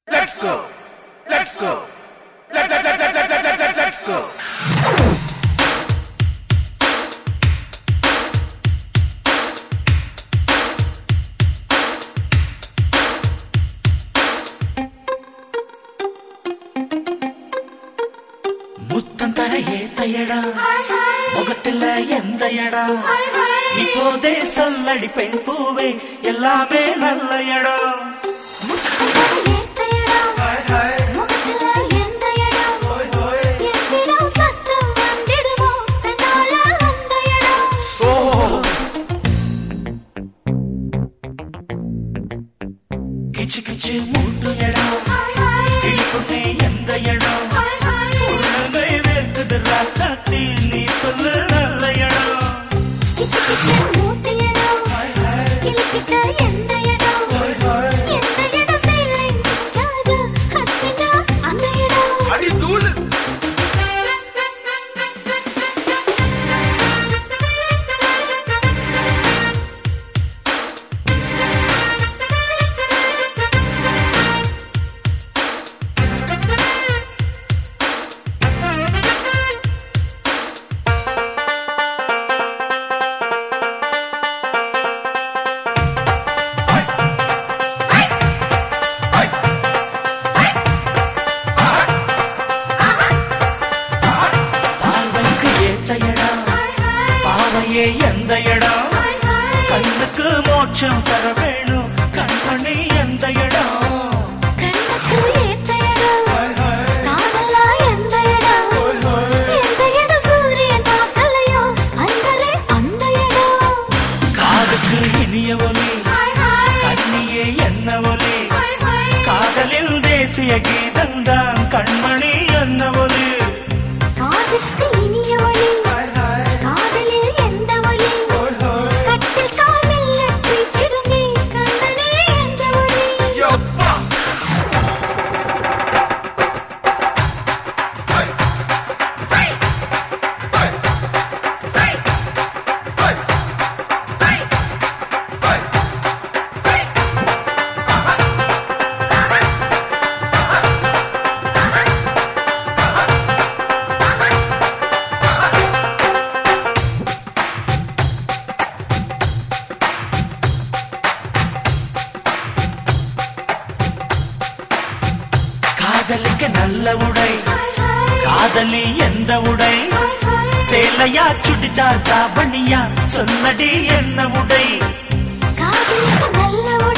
Let's go. Let's go. Let, let, let, let, let, let, let, let, let's go. முத்தம் தர ஏத்த இடம் முகத்துல எந்த இடம் இப்போதே சொல்லடி பெண் பூவே எல்லாமே நல்ல இடம் கிச்சு கிச்சு மூட்டு இடம் கிளிக்குட்டி எந்த இடம் உள்ளங்கை வேர்க்குது ராசாத்தி நீ சொல்லு நல்ல இடம் அடி தூளு பார்வைக்கு ஏத்த இடம் பாவையே எந்த இடம் கண்ணுக்கு மோட்சம் தர வேணும் கண்மணி எந்த இடம் காதுக்கு இனிய ஒலி கண்ணியே என்ன ஒலி காதலில் தேசிய கீதம்தான் கண்மணி என்ன ஒலி காதுக்கு இனிய ஒலி காதலில் எந்த ஒலி கட்டில் காலில் லெட்டி சிறுமி கண்ணனே எந்த ஒலி யப்பா Hey. Hey. Hey. Hey. Hey. Hey. Hey. Hey. காதலுக்கு நல்ல உடை காதலி எந்த உடை சேலையா சுடிதார் தாவணியா சொன்னடி என்ன உடை காதலுக்கு நல்ல